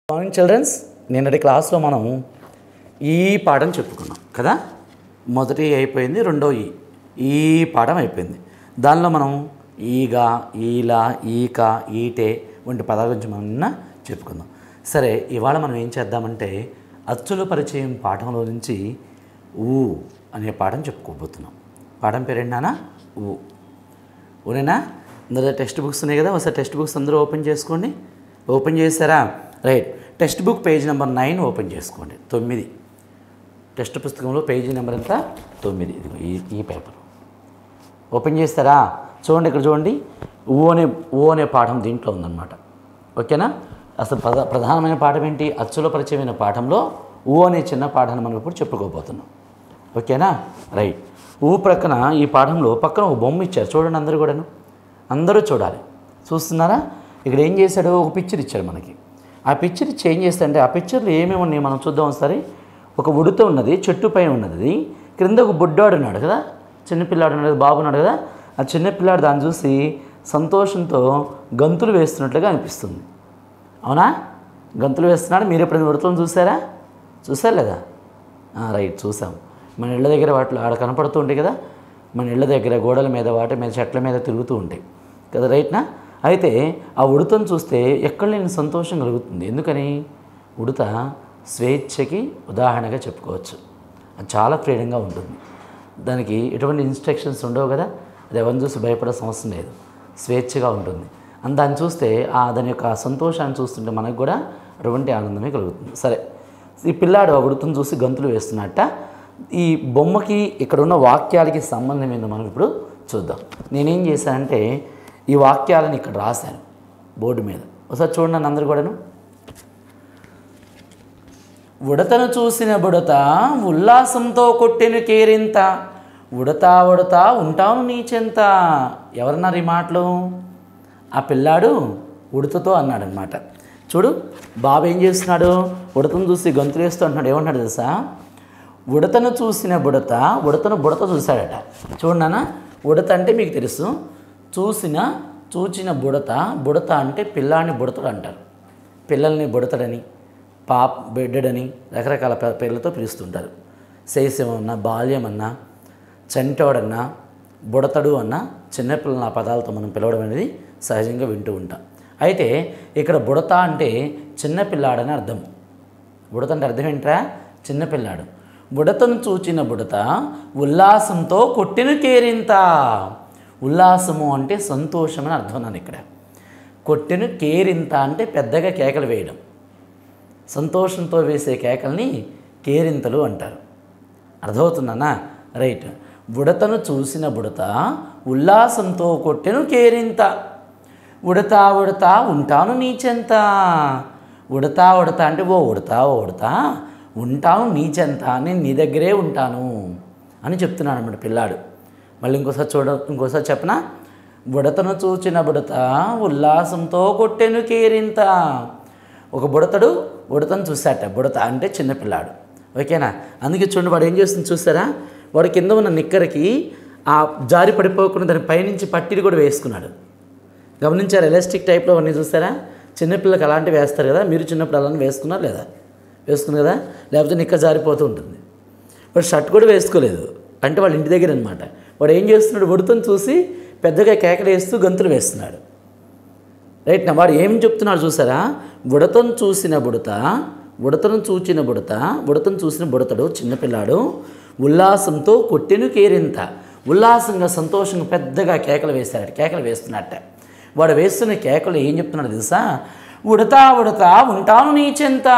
morning children's నిన్నటి క్లాస్లో మనం ఈ పాఠం చెప్పుకున్నాం కదా మొదటి అయిపోయింది రెండో ఈ ఈ పాఠం అయిపోయింది దానిలో మనం ఈగ ఈల ఈక ఈటే వంటి పదాల గురించి మనం నిన్న చెప్పుకుందాం సరే ఇవాళ మనం ఏం చేద్దామంటే అచ్చుల పరిచయం పాఠంలో నుంచి ఊ అనే పాఠం చెప్పుకోబోతున్నాం పాఠం పేరేంటానా ఊ ఊరేనా అందరూ టెక్స్ట్ బుక్స్ ఉన్నాయి కదా ఒకసారి టెక్స్ట్ బుక్స్ అందరూ ఓపెన్ చేసుకోండి ఓపెన్ చేశారా right text book page number nine open చేసుకోండి తొమ్మిది టెక్స్ట్ పుస్తకంలో పేజీ నెంబర్ ఎంత తొమ్మిది ఇదిగో ఈ ఈ పేపర్ ఓపెన్ చేస్తారా చూడండి ఇక్కడ చూడండి ఊ అనే ఊ అనే పాఠం దీంట్లో ఉందన్నమాట ఓకేనా అసలు ప్రధా ప్రధానమైన పాఠం ఏంటి అచ్చుల పరిచయమైన పాఠంలో ఊ అనే చిన్న పాఠాన్ని మనం ఇప్పుడు చెప్పుకోబోతున్నాం ఓకేనా రైట్ ఊ ప్రక్కన ఈ పాఠంలో పక్కన ఒక బొమ్మ ఇచ్చారు చూడండి అందరూ కూడాను అందరూ చూడాలి చూస్తున్నారా ఇక్కడ ఏం చేశాడు ఒక పిక్చర్ ఇచ్చాడు మనకి ఆ పిక్చర్ ఇచ్చి ఏం చేస్తాడంటే ఆ పిక్చర్లో ఏమేమి ఉన్నాయి మనం చూద్దాం ఒకసారి ఒక ఉడుత ఉన్నది చెట్టు పైన ఉన్నది క్రింద ఒక బుడ్డాడు ఉన్నాడు కదా చిన్నపిల్లాడు ఉన్నాడు బాబు ఉన్నాడు కదా ఆ చిన్నపిల్లాడు దాన్ని చూసి సంతోషంతో గంతులు వేస్తున్నట్లుగా అనిపిస్తుంది అవునా గంతులు వేస్తున్నాడు మీరు ఎప్పుడైనా ఉడతలను చూసారా చూసారు లేదా ఆ, రైట్ చూసాం మన ఇళ్ళ దగ్గర వాటిలో ఆడ కనపడుతూ ఉంటాయి కదా మన ఇళ్ళ దగ్గర గోడల మీద వాటి మీద చెట్ల మీద తిరుగుతూ ఉంటాయి కదా రైట్నా అయితే ఆ ఉడతను చూస్తే ఎక్కడ లేని సంతోషం కలుగుతుంది ఎందుకని ఉడత స్వేచ్ఛకి ఉదాహరణగా చెప్పుకోవచ్చు అది చాలా ఫ్రీడంగా ఉంటుంది దానికి ఎటువంటి ఇన్స్ట్రక్షన్స్ ఉండవు కదా అది ఎవరిని చూసి భయపడాల్సిన అవసరం లేదు స్వేచ్ఛగా ఉంటుంది అని దాన్ని చూస్తే ఆ దాని యొక్క సంతోషాన్ని చూస్తుంటే మనకు కూడా అటువంటి ఆనందమే కలుగుతుంది సరే ఈ పిల్లాడు ఆ ఉడుతుని చూసి గంతులు వేస్తున్నట్ట ఈ బొమ్మకి ఇక్కడ ఉన్న వాక్యాలకి సంబంధం ఏందో మనం ఇప్పుడు చూద్దాం నేనేం చేశానంటే ఈ వాక్యాలను ఇక్కడ రాశాను బోర్డు మీద ఒకసారి చూడండి అందరు కూడాను ఉడతను చూసిన బుడత ఉల్లాసంతో కొట్టెను కేరింత ఉడతా ఉడతా ఉంటాను నీ చెంత ఎవరన్నారు ఈ మాటలు ఆ పిల్లాడు ఉడతతో అన్నాడనమాట చూడు బాబు ఏం చేస్తున్నాడు ఉడతను చూసి గొంతులు వేస్తూ అంటున్నాడు ఏమంటాడు తెలుసా ఉడతను చూసిన బుడత ఉడతను బుడత చూశాడట చూడన్నా ఉడత అంటే మీకు తెలుసు చూసిన చూచిన బుడత బుడత అంటే పిల్లాడిని బుడతడు అంటారు పిల్లల్ని బుడతడని పాప బిడ్డడని రకరకాల పే- పేర్లతో పిలుస్తుంటారు శైశవం అన్నా బాల్యం అన్నా చంటోడన్నా బుడతడు అన్న చిన్నపిల్లల ఆ పదాలతో మనం పిలవడం అనేది సహజంగా వింటూ ఉంటాం అయితే ఇక్కడ బుడత అంటే చిన్నపిల్లాడని అర్థం బుడత అంటే అర్థం ఏంట్రా చిన్నపిల్లాడు బుడతను చూచిన బుడత ఉల్లాసంతో కొట్టిన కేరింత ఉల్లాసము అంటే సంతోషం అని అర్థం నాన్న ఇక్కడ కొట్టిన కేరింత అంటే పెద్దగా కేకలు వేయడం సంతోషంతో వేసే కేకల్ని కేరింతలు అంటారు అర్థమవుతుందన్నా రైట్ బుడతను చూసిన బుడత ఉల్లాసంతో కొట్టెను కేరింత ఉడతా ఉడతా ఉంటాను నీచెంత ఉడతా ఉడతా అంటే ఓ ఉడతా ఓ ఉడతా ఉంటాను నీచెంత నేను నీ దగ్గరే ఉంటాను అని చెప్తున్నాడు అన్నమాట పిల్లాడు మళ్ళీ ఇంకోసారి చూడ ఇంకోసారి చెప్పనా బుడతను చూచిన బుడత ఉల్లాసంతో కొట్టెను కేరింత ఒక బుడతడు బుడతను చూశాట బుడత అంటే చిన్నపిల్లాడు ఓకేనా అందుకే చూడండి వాడు ఏం చేస్తుంది చూసారా వాడు కింద ఉన్న నిక్కరకి ఆ జారి పడిపోకుండా దాని పైనుంచి పట్టీలు కూడా వేసుకున్నాడు గమనించారు ఎలాస్టిక్ టైప్లో అన్నీ చూస్తారా చిన్నపిల్లలకు అలాంటివి వేస్తారు కదా మీరు చిన్నప్పుడు అలాంటి వేసుకున్నారు లేదా వేసుకున్నారు కదా లేకపోతే నిక్క జారిపోతూ ఉంటుంది వాడు షర్ట్ కూడా వేసుకోలేదు అంటే వాళ్ళ ఇంటి దగ్గర అనమాట వాడు ఏం చేస్తున్నాడు ఉడతను చూసి పెద్దగా కేకలు వేస్తూ గంతులు వేస్తున్నాడు రైట్ నా వాడు ఏం చెప్తున్నాడు చూసారా బుడతను చూసిన బుడత బుడతను చూచిన బుడత బుడతను చూసిన బుడతడు చిన్నపిల్లాడు ఉల్లాసంతో కొట్టెను కేరింత ఉల్లాసంగా సంతోషంగా పెద్దగా కేకలు వేస్తాడు కేకలు వేస్తున్నట్ట వాడు వేస్తున్న కేకలు ఏం చెప్తున్నాడు తెలుసా ఉడతా ఉడతా ఉంటాను నీ చెంత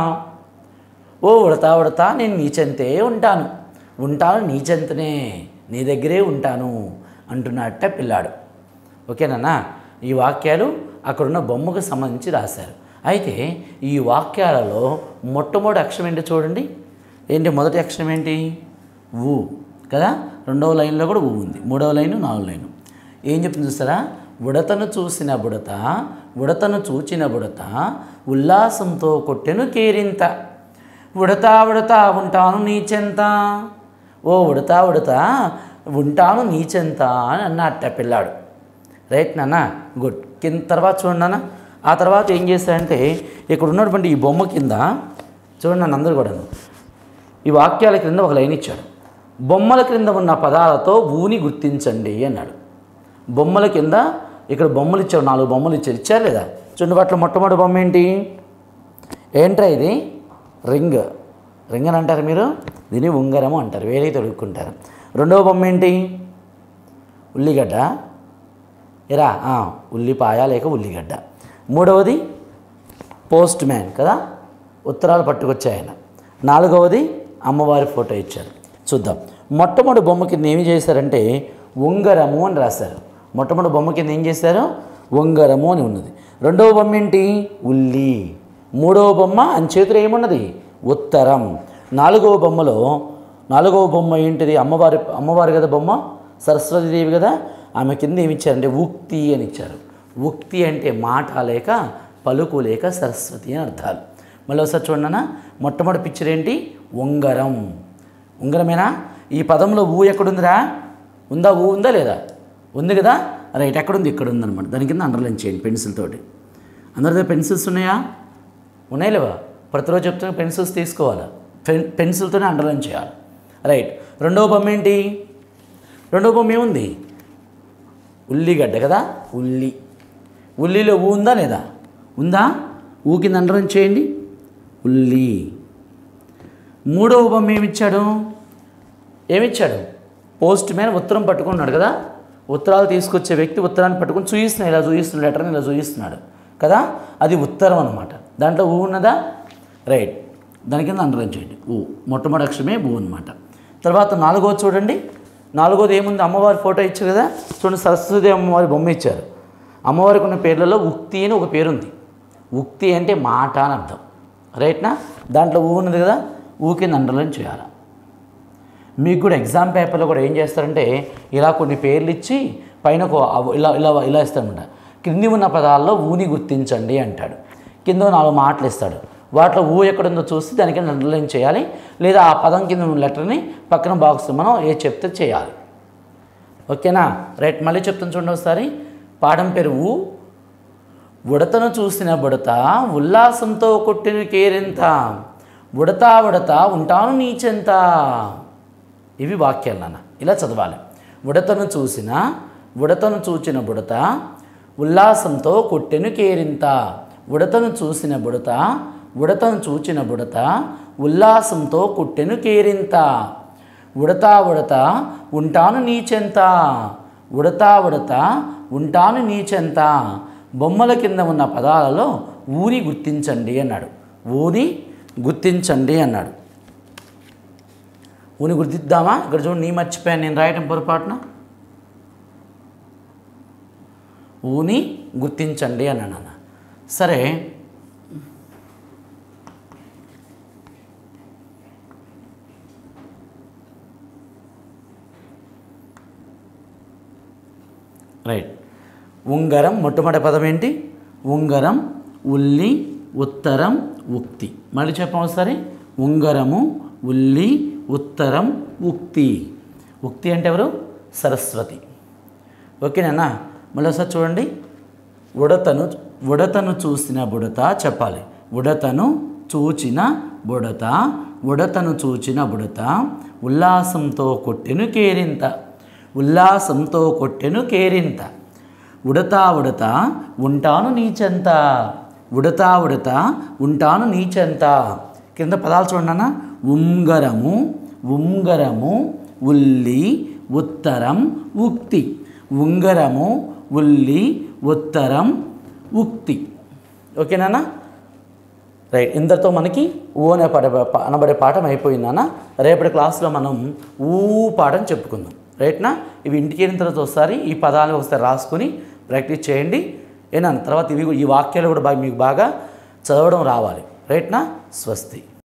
ఓ ఉడతా ఉడతా నేను నీ చెంతే ఉంటాను ఉంటాను నీ చెంతనే నీ దగ్గరే ఉంటాను అంటున్నట్ట పిల్లాడు ఓకేనా ఈ వాక్యాలు అక్కడున్న బొమ్మకు సంబంధించి రాశారు అయితే ఈ వాక్యాలలో మొట్టమొదటి అక్షరం ఏంటి చూడండి ఏంటి మొదటి అక్షరం ఏంటి ఊ కదా రెండవ లైన్లో కూడా ఊ ఉంది మూడవ లైను నాలుగు లైను ఏం చెప్తుంది చూస్తారా ఉడతను చూసిన బుడత ఉడతను చూచిన బుడత ఉల్లాసంతో కొట్టెను కేరింత ఉడతా ఉడతా ఉంటాను నీచెంత ఓ ఉడతా ఉడతా ఉంటాను నీచెంత అని అన్నట్ట పిల్లాడు రైట్ నాన్న గుడ్ కింద తర్వాత చూడండి నాన్న ఆ తర్వాత ఏం చేశారంటే ఇక్కడ ఉన్నటువంటి ఈ బొమ్మ కింద చూడండి నన్ను అందరూ కూడాను ఈ వాక్యాల క్రింద ఒక లైన్ ఇచ్చాడు బొమ్మల క్రింద ఉన్న పదాలతో ఊని గుర్తించండి అన్నాడు బొమ్మల కింద ఇక్కడ బొమ్మలు ఇచ్చాడు నాలుగు బొమ్మలు ఇచ్చారు ఇచ్చారు లేదా చూడండి వాటిలో మొట్టమొదటి బొమ్మ ఏంటి ఏంట్రా ఇది రింగ్ రింగ్ అని అంటారు మీరు దీన్ని ఉంగరము అంటారు వేరే తొడుక్కుంటారు రెండవ బొమ్మ ఏంటి ఉల్లిగడ్డ ఎరా ఆ, ఉల్లిపాయ లేక ఉల్లిగడ్డ మూడవది పోస్ట్ మ్యాన్ కదా ఉత్తరాలు పట్టుకొచ్చే ఆయన నాలుగవది అమ్మవారి ఫోటో ఇచ్చారు చూద్దాం మొట్టమొదటి బొమ్మ కింద ఏమి చేశారంటే ఉంగరము అని రాశారు మొట్టమొదటి బొమ్మ కింద ఏం చేశారు ఉంగరము అని ఉన్నది రెండవ బొమ్మ ఏంటి ఉల్లి మూడవ బొమ్మ అని చేతిలో ఏమున్నది ఉత్తరం నాలుగవ బొమ్మలో నాలుగవ బొమ్మ ఏంటిది అమ్మవారి అమ్మవారి కదా బొమ్మ సరస్వతీదేవి కదా ఆమె కింద ఏమి ఇచ్చారంటే ఉక్తి అని ఇచ్చారు ఉక్తి అంటే మాట లేక పలుకు లేక సరస్వతి అని అర్థాలు మళ్ళీ ఒకసారి చూడన్నా మొట్టమొదటి పిక్చర్ ఏంటి ఉంగరం ఉంగరమేనా ఈ పదంలో ఊ ఎక్కడుందిరా ఉందా ఊ ఉందా లేదా ఉంది కదా రైట్ ఎక్కడుంది ఇక్కడ ఉందన్నమాట దాని కింద అండర్లైన్ చేయండి పెన్సిల్ తోటి అందరి దగ్గర పెన్సిల్స్ ఉన్నాయా ఉన్నాయి లేవా ప్రతిరోజు చెప్తున్న పెన్సిల్స్ తీసుకోవాలి పెన్ పెన్సిల్తోనే అండర్లైన్ చేయాలి రైట్ రెండవ బొమ్మ ఏంటి రెండవ బొమ్మ ఏముంది ఉల్లిగడ్డ కదా ఉల్లి ఉల్లిలో ఊ ఉందా లేదా ఉందా ఊ కింద అండర్లైన్ చేయండి ఉల్లి మూడవ బొమ్మ ఏమిచ్చాడు ఏమిచ్చాడు పోస్ట్ మ్యాన్ ఉత్తరం పట్టుకున్నాడు కదా ఉత్తరాలు తీసుకొచ్చే వ్యక్తి ఉత్తరాన్ని పట్టుకుని చూయిస్తున్నాడు ఇలా చూయిస్తున్నాడు లెటర్ని ఇలా చూయిస్తున్నాడు కదా అది ఉత్తరం అనమాట దాంట్లో ఊ ఉన్నదా రైట్ దాని కింద అండర్లైన్ చేయండి ఊ మొట్టమొదటి అక్షరమే ఊ అనమాట తర్వాత నాలుగోది చూడండి నాలుగోది ఏముంది అమ్మవారి ఫోటో ఇచ్చారు కదా చూడండి సరస్వతి అమ్మవారి బొమ్మ ఇచ్చారు అమ్మవారికి ఉన్న పేర్లలో ఉక్తి అని ఒక పేరుంది ఉక్తి అంటే మాట అని అర్థం రైట్నా దాంట్లో ఊ ఉన్నది కదా ఊ కింద అండర్లైన్ చేయాలి మీకు కూడా ఎగ్జామ్ పేపర్లో కూడా ఏం చేస్తారంటే ఇలా కొన్ని పేర్లు ఇచ్చి పైన ఒక అవ- ఇలా ఇలా ఇలా ఇస్తాడనమాట క్రింది ఉన్న పదాల్లో ఊని గుర్తించండి అంటాడు కింద నాలుగు మాటలు ఇస్తాడు వాటిలో ఊ ఎక్కడుందో చూసి దానికి అండర్లైన్ చేయాలి లేదా ఆ పదం కింద ఉన్న లెటర్ని పక్కన బాక్స్ మనం ఏ చెప్తే చేయాలి ఓకేనా రైట్ మళ్ళీ చెప్తాను చూడండి ఒకసారి పాఠం పేరు ఊ ఉడతను చూసిన బుడత ఉల్లాసంతో కొట్టిన కేరింత ఉడతా ఉడతా ఉంటాను నీచెంత ఇవి వాక్యాలు నాన్న ఇలా చదవాలి ఉడతను చూసిన ఉడతను చూచిన బుడత ఉల్లాసంతో కొట్టెను కేరింత ఉడతను చూసిన బుడత ఉడతను చూచిన బుడత ఉల్లాసంతో కొట్టెను కేరింత ఉడతా ఉడతా ఉంటాను నీచెంత ఉడతా ఉడతా ఉంటాను నీచెంత బొమ్మల కింద ఉన్న పదాలలో ఊని గుర్తించండి అన్నాడు ఊని గుర్తించండి అన్నాడు ఊని గుర్తిద్దామా ఇక్కడ చూడండి నీ మర్చిపోయాను నేను రాయటం పొరపాటున ఊని గుర్తించండి అన్నాను అన్న సరే రైట్ ఉంగరం మొట్టమొదటి పదం ఏంటి ఉంగరం ఉల్లి ఉత్తరం ఉక్తి మళ్ళీ చెప్పం ఒకసారి ఉంగరము ఉల్లి ఉత్తరం ఉక్తి ఉక్తి అంటే ఎవరు సరస్వతి ఓకేనా మళ్ళీ ఒకసారి చూడండి ఉడతను ఉడతను చూసిన బుడత చెప్పాలి ఉడతను చూచిన బుడత ఉడతను చూచిన బుడత ఉల్లాసంతో కొట్టెను కేరింత ఉల్లాసంతో కొట్టెను కేరింత ఉడతా ఉడత ఉంటాను నీచెంత ఉడతా ఉడత ఉంటాను నీచెంత కింద పదాలు చూడండి అన్న ఉంగరము ఉంగరము ఉల్లి ఉత్తరం ఉక్తి ఉంగరము ఉల్లి ఉత్తరం ఉక్తి ఓకేనా రైట్ ఇంతతో మనకి ఊ అనే పాట అనబడే పాఠం అయిపోయిందన్న రేపటి క్లాస్లో మనం ఊ పాఠం చెప్పుకుందాం రైట్నా ఇవి ఇంటికి వెళ్ళిన తర్వాత ఒకసారి ఈ పదాలు ఒకసారి రాసుకొని ప్రాక్టీస్ చేయండి ఏనా తర్వాత ఇవి ఈ వాక్యాలు కూడా బాగా మీకు బాగా చదవడం రావాలి రైట్నా స్వస్తి